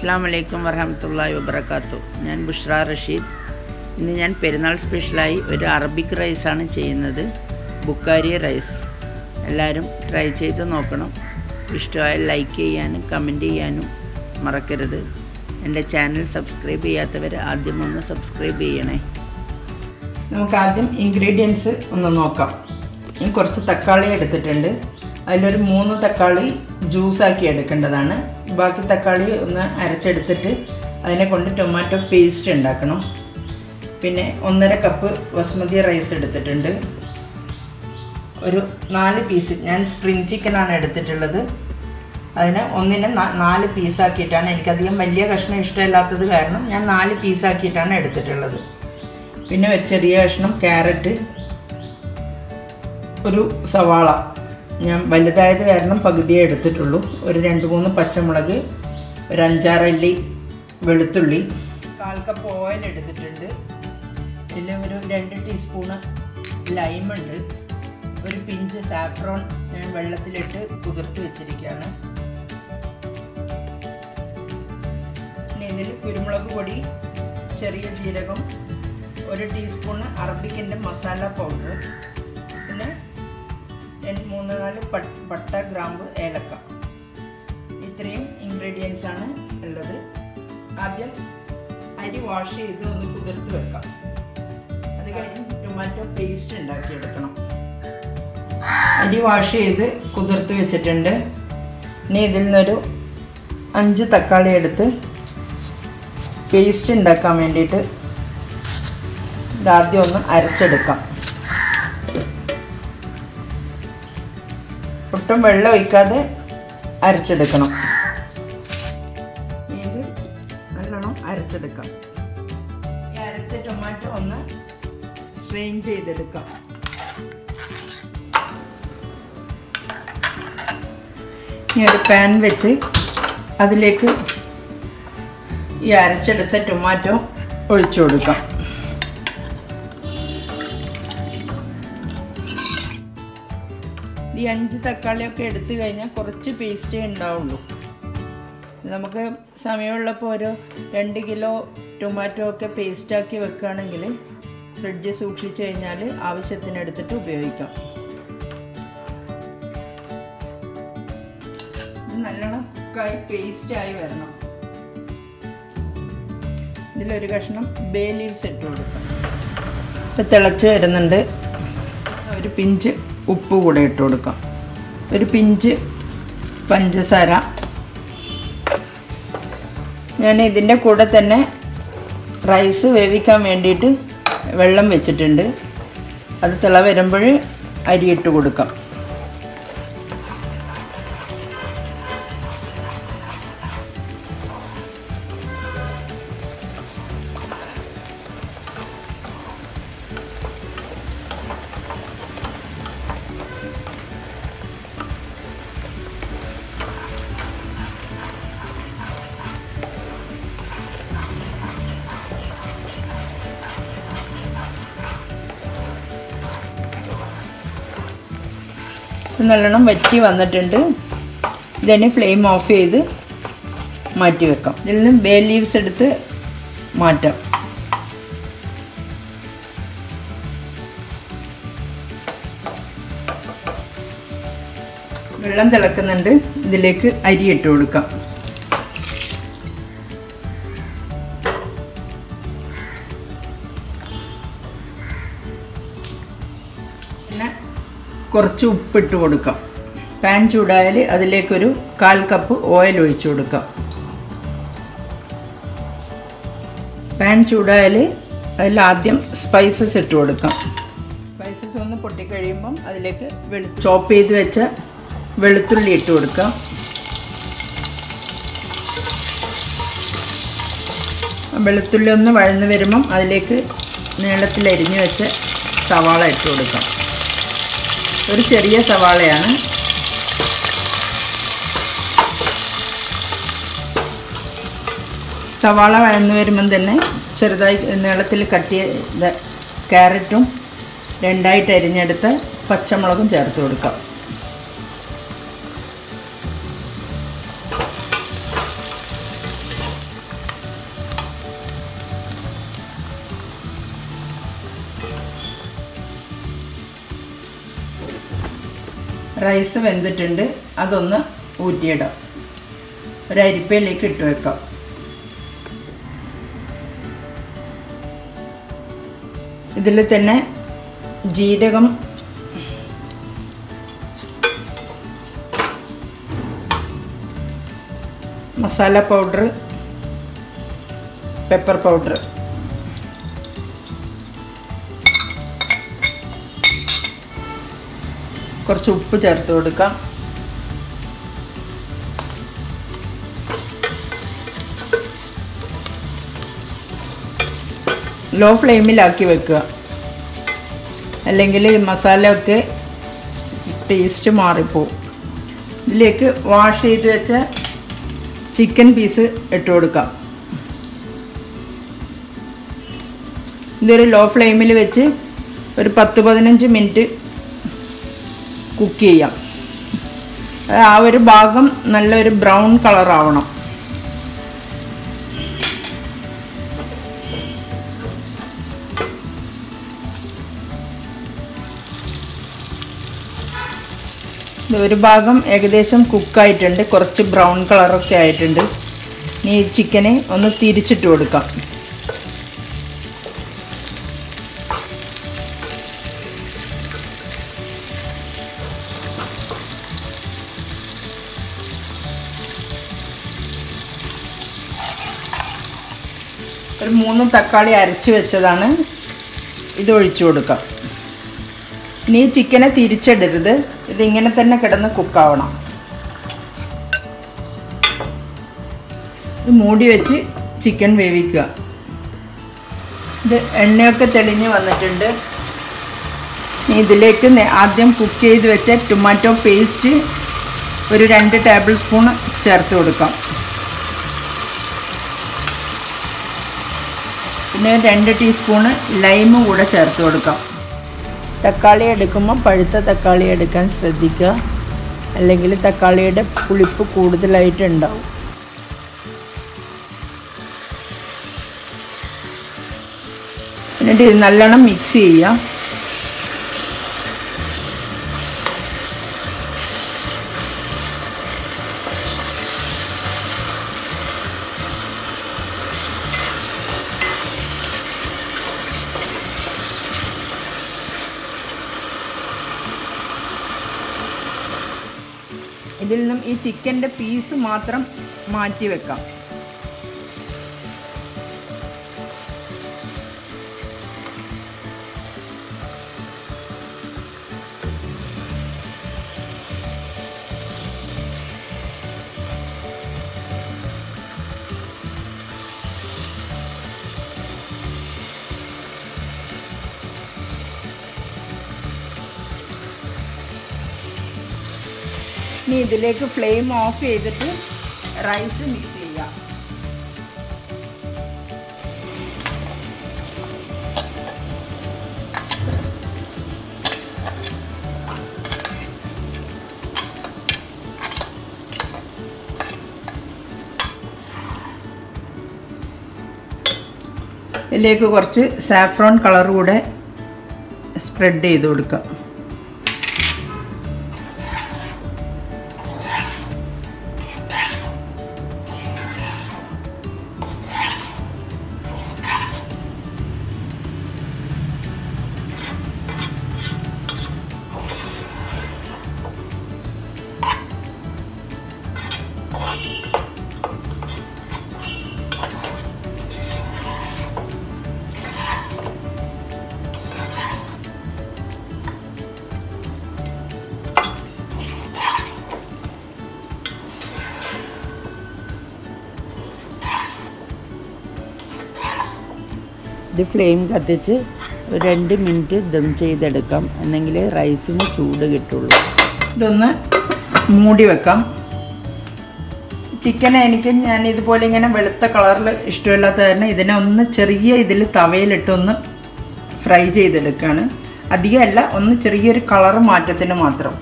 അസ്സാം വലൈക്കും വറഹമത്തല്ലാഹി വബർക്കാത്തു ഞാൻ ബുഷ്ര റഷീദ് ഇന്ന് ഞാൻ പെരുന്നാൾ സ്പെഷ്യലായി ഒരു അറബിക് റൈസാണ് ചെയ്യുന്നത് ബുക്കാരി റൈസ് എല്ലാവരും ട്രൈ ചെയ്ത് നോക്കണം ഇഷ്ടമായാൽ ലൈക്ക് ചെയ്യാനും കമൻറ്റ് ചെയ്യാനും മറക്കരുത് എൻ്റെ ചാനൽ സബ്സ്ക്രൈബ് ചെയ്യാത്തവർ ആദ്യം ഒന്ന് സബ്സ്ക്രൈബ് ചെയ്യണേ നമുക്ക് ആദ്യം ഇൻഗ്രീഡിയൻസ് ഒന്ന് നോക്കാം ഞാൻ കുറച്ച് തക്കാളി എടുത്തിട്ടുണ്ട് അതിലൊരു മൂന്ന് തക്കാളി ജ്യൂസാക്കി എടുക്കേണ്ടതാണ് ബാക്കി തക്കാളി ഒന്ന് അരച്ചെടുത്തിട്ട് അതിനെ കൊണ്ട് ടൊമാറ്റോ പേസ്റ്റ് ഉണ്ടാക്കണം പിന്നെ ഒന്നര കപ്പ് ബസ്മതി റൈസ് എടുത്തിട്ടുണ്ട് ഒരു നാല് പീസ് ഞാൻ സ്പ്രിങ് ചിക്കനാണ് എടുത്തിട്ടുള്ളത് അതിന് ഒന്നിനെ നാ- നാല് പീസാക്കിയിട്ടാണ് എനിക്കധികം വലിയ കഷ്ണം ഇഷ്ടമില്ലാത്തത് കാരണം ഞാൻ നാല് പീസാക്കിയിട്ടാണ് എടുത്തിട്ടുള്ളത് പിന്നെ ഒരു ചെറിയ കഷ്ണം ക്യാരറ്റ് ഒരു സവാള ഞാൻ വലുതായത് കാരണം പകുതിയേ എടുത്തിട്ടുള്ളൂ ഒരു രണ്ട് മൂന്ന് പച്ചമുളക് ഒരു അഞ്ചാറല്ലി വെളുത്തുള്ളി കാൽ കപ്പ് ഓയിൽ എടുത്തിട്ടുണ്ട് ഇതിൽ ഒരു രണ്ട് ടീസ്പൂണ് ലൈമുണ്ട് ഒരു പിഞ്ച് സാഫ്രോൺ ഞാൻ വെള്ളത്തിലിട്ട് കുതിർത്ത് വെച്ചിരിക്കുകയാണ് പിന്നെ ഇതിൽ കുരുമുളക് പൊടി ചെറിയ ജീരകം ഒരു ടീസ്പൂണ് അറബിക്കിൻ്റെ മസാല പൗഡർ പിന്നെ രണ്ട് മൂന്ന് നാല് പട്ട് പട്ട ഗ്രാമ്പ് ഏലക്ക ഇത്രയും ഇൻഗ്രീഡിയൻസ് ആണ് ഉള്ളത് ആദ്യം അരി വാഷ് ചെയ്ത് ഒന്ന് കുതിർത്ത് വെക്കാം അത് കഴിഞ്ഞ് ടൊമാറ്റോ പേസ്റ്റ് ഉണ്ടാക്കിയെടുക്കണം അരി വാഷ് ചെയ്ത് കുതിർത്ത് വെച്ചിട്ടുണ്ട് ഇനി ഇതിൽ നിന്നൊരു അഞ്ച് തക്കാളി എടുത്ത് പേസ്റ്റ് ഉണ്ടാക്കാൻ വേണ്ടിയിട്ട് ഇതാദ്യം ഒന്ന് അരച്ചെടുക്കാം ഒട്ടും വെള്ളം ഒഴിക്കാതെ അരച്ചെടുക്കണം ഇത് നല്ലോണം അരച്ചെടുക്കാം ഈ അരച്ച ടൊമാറ്റോ ഒന്ന് സ്ട്രെയിൻ ചെയ്തെടുക്കാം ഇനി ഒരു പാൻ വെച്ച് അതിലേക്ക് ഈ അരച്ചെടുത്ത ടൊമാറ്റോ ഒഴിച്ചു കൊടുക്കാം ഈ അഞ്ച് തക്കാളിയൊക്കെ എടുത്തു കഴിഞ്ഞാൽ കുറച്ച് പേസ്റ്റേ ഉണ്ടാവുള്ളൂ നമുക്ക് സമയമുള്ളപ്പോൾ ഒരു രണ്ട് കിലോ ടൊമാറ്റോ ഒക്കെ പേസ്റ്റാക്കി വെക്കുകയാണെങ്കിൽ ഫ്രിഡ്ജിൽ സൂക്ഷിച്ചു കഴിഞ്ഞാൽ ആവശ്യത്തിന് എടുത്തിട്ട് ഉപയോഗിക്കാം ഇത് നല്ലോണം കുക്കായി പേസ്റ്റായി വരണം ഇതിലൊരു കഷ്ണം ബേ ലീവ്സ് ഇട്ട് കൊടുക്കാം ഇപ്പം തിളച്ച് വരുന്നുണ്ട് ഒരു പിഞ്ച് ഉപ്പ് കൂടെ ഇട്ട് കൊടുക്കാം ഒരു പിഞ്ച് പഞ്ചസാര ഞാൻ ഇതിൻ്റെ കൂടെ തന്നെ റൈസ് വേവിക്കാൻ വേണ്ടിയിട്ട് വെള്ളം വെച്ചിട്ടുണ്ട് അത് തിള വരുമ്പോൾ അരി ഇട്ട് കൊടുക്കാം ഇത് നല്ലോണം വറ്റി വന്നിട്ടുണ്ട് ഇതിനെ ഫ്ലെയിം ഓഫ് ചെയ്ത് മാറ്റി വെക്കാം ഇതിൽ നിന്ന് ബേ ലീവ്സ് എടുത്ത് മാറ്റാം വെള്ളം തിളക്കുന്നുണ്ട് ഇതിലേക്ക് അരി ഇട്ട് കൊടുക്കാം പിന്നെ കുറച്ച് ഉപ്പിട്ട് കൊടുക്കാം പാൻ ചൂടായാൽ അതിലേക്കൊരു കാൽ കപ്പ് ഓയിൽ ഒഴിച്ചു കൊടുക്കാം പാൻ ചൂടായാൽ അതിൽ ആദ്യം സ്പൈസസ് ഇട്ട് കൊടുക്കാം സ്പൈസസ് ഒന്ന് പൊട്ടിക്കഴിയുമ്പം അതിലേക്ക് വെളു ചോപ്പ് ചെയ്ത് വെച്ച വെളുത്തുള്ളി ഇട്ട് കൊടുക്കാം വെളുത്തുള്ളി ഒന്ന് വഴന്ന് വരുമ്പം അതിലേക്ക് നീളത്തിൽ അരിഞ്ഞു വെച്ച സവാള ഇട്ട് കൊടുക്കാം ഒരു ചെറിയ സവാളയാണ് സവാള വഴന്നു വരുമ്പം തന്നെ ചെറുതായി നീളത്തിൽ കട്ട് ചെയ്ത ക്യാരറ്റും രണ്ടായിട്ട് അരിഞ്ഞെടുത്ത് പച്ചമുളകും ചേർത്ത് കൊടുക്കാം റൈസ് വെന്തിട്ടുണ്ട് അതൊന്ന് ഊറ്റിയിടാം ഒരു അരിപ്പയിലേക്ക് ഇട്ട് വെക്കാം ഇതിൽ തന്നെ ജീരകം മസാല പൗഡർ പെപ്പർ പൗഡർ കുറച്ച് ഉപ്പ് ചേർത്ത് കൊടുക്കാം ലോ ഫ്ലെയിമിലാക്കി വെക്കുക അല്ലെങ്കിൽ ഈ മസാല ഒക്കെ ടേസ്റ്റ് മാറിപ്പോവും ഇതിലേക്ക് വാഷ് ചെയ്ത് വെച്ച ചിക്കൻ പീസ് ഇട്ട് കൊടുക്കാം ഇതൊരു ലോ ഫ്ലെയിമിൽ വെച്ച് ഒരു പത്ത് പതിനഞ്ച് മിനിറ്റ് കുക്ക് ചെയ്യാം ആ ഒരു ഭാഗം നല്ലൊരു ബ്രൗൺ കളർ ആവണം ഇത് ഒരു ഭാഗം ഏകദേശം കുക്കായിട്ടുണ്ട് കുറച്ച് ബ്രൗൺ കളറൊക്കെ ആയിട്ടുണ്ട് ഇനി ഈ ചിക്കനെ ഒന്ന് തിരിച്ചിട്ട് കൊടുക്കാം ഒരു മൂന്ന് തക്കാളി അരച്ച് വെച്ചതാണ് ഇത് ഒഴിച്ചു കൊടുക്കാം ഇനി ഈ ചിക്കനെ തിരിച്ചിടരുത് ഇതിങ്ങനെ തന്നെ കിടന്ന് കുക്കാവണം ഇത് മൂടി വെച്ച് ചിക്കൻ വേവിക്കുക ഇത് എണ്ണയൊക്കെ തെളിഞ്ഞ് വന്നിട്ടുണ്ട് ഇനി ഇതിലേക്ക് നേ- ആദ്യം കുക്ക് ചെയ്ത് വെച്ച ടൊമാറ്റോ പേസ്റ്റ് ഒരു രണ്ട് ടേബിൾ സ്പൂൺ ചേർത്ത് കൊടുക്കാം പിന്നെ രണ്ട് ടീസ്പൂണ് ലൈം കൂടെ ചേർത്ത് കൊടുക്കാം തക്കാളി എടുക്കുമ്പോൾ പഴുത്ത തക്കാളി എടുക്കാൻ ശ്രദ്ധിക്കുക അല്ലെങ്കിൽ തക്കാളിയുടെ പുളിപ്പ് കൂടുതലായിട്ട് ഉണ്ടാവും എന്നിട്ട് ഇത് നല്ലോണം മിക്സ് ചെയ്യാം ഇതിൽ നിന്നും ഈ ചിക്കൻ്റെ പീസ് മാത്രം മാറ്റി വെക്കാം ഇനി ഇതിലേക്ക് ഫ്ലെയിം ഓഫ് ചെയ്തിട്ട് റൈസ് മിക്സ് ചെയ്യാം ഇതിലേക്ക് കുറച്ച് സാഫ്രോൺ കളർ കൂടെ സ്പ്രെഡ് ചെയ്ത് കൊടുക്കാം ഇത് ഫ്ലെയിം കത്തിച്ച് ഒരു രണ്ട് മിനിറ്റ് ദം ചെയ്തെടുക്കാം എന്നെങ്കിൽ റൈസിന് ചൂട് കിട്ടുള്ളൂ ഇതൊന്ന് മൂടി വെക്കാം ചിക്കൻ എനിക്ക് ഞാൻ ഇതുപോലെ ഇങ്ങനെ വെളുത്ത കളറിൽ ഇഷ്ടമില്ലാത്ത കാരണം ഇതിനെ ഒന്ന് ചെറിയ ഇതിൽ തവയിലിട്ടൊന്ന് ഫ്രൈ ചെയ്തെടുക്കുകയാണ് അധികമല്ല ഒന്ന് ചെറിയൊരു കളർ മാറ്റത്തിന് മാത്രം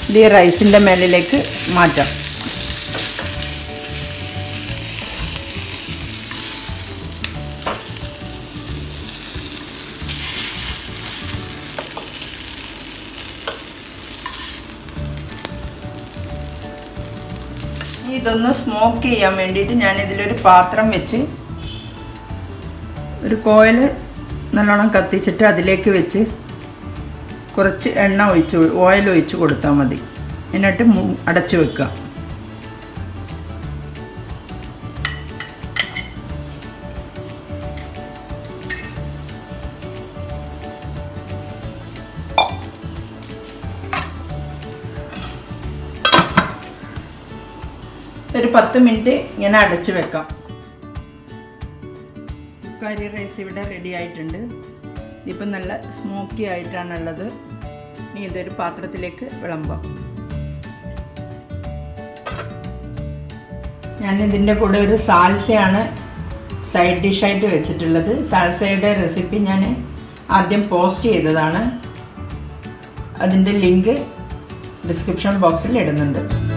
ഇത് ഈ റൈസിൻ്റെ മേലിലേക്ക് മാറ്റാം ഇതൊന്ന് സ്മോക്ക് ചെയ്യാൻ വേണ്ടിയിട്ട് ഞാൻ ഇതിലൊരു പാത്രം വെച്ച് ഒരു കോയിൽ നല്ലോണം കത്തിച്ചിട്ട് അതിലേക്ക് വെച്ച് കുറച്ച് എണ്ണ ഒഴിച്ച് ഓയിൽ ഒഴിച്ച് കൊടുത്താൽ മതി എന്നിട്ട് മു- അടച്ചു വെക്കുക ഒരു പത്ത് മിനിറ്റ് ഇങ്ങനെ അടച്ചു വെക്കാം കറി റൈസ് ഇവിടെ റെഡി ആയിട്ടുണ്ട് ഇപ്പം നല്ല സ്മോക്കി ആയിട്ടാണുള്ളത് ഇനി ഇതൊരു പാത്രത്തിലേക്ക് വിളമ്പാം ഞാൻ ഇതിൻ്റെ കൂടെ ഒരു സാൽസയാണ് സൈഡ് ഡിഷായിട്ട് വെച്ചിട്ടുള്ളത് സാൽസയുടെ റെസിപ്പി ഞാൻ ആദ്യം പോസ്റ്റ് ചെയ്തതാണ് അതിൻ്റെ ലിങ്ക് ഡിസ്ക്രിപ്ഷൻ ബോക്സിൽ ഇടുന്നുണ്ട്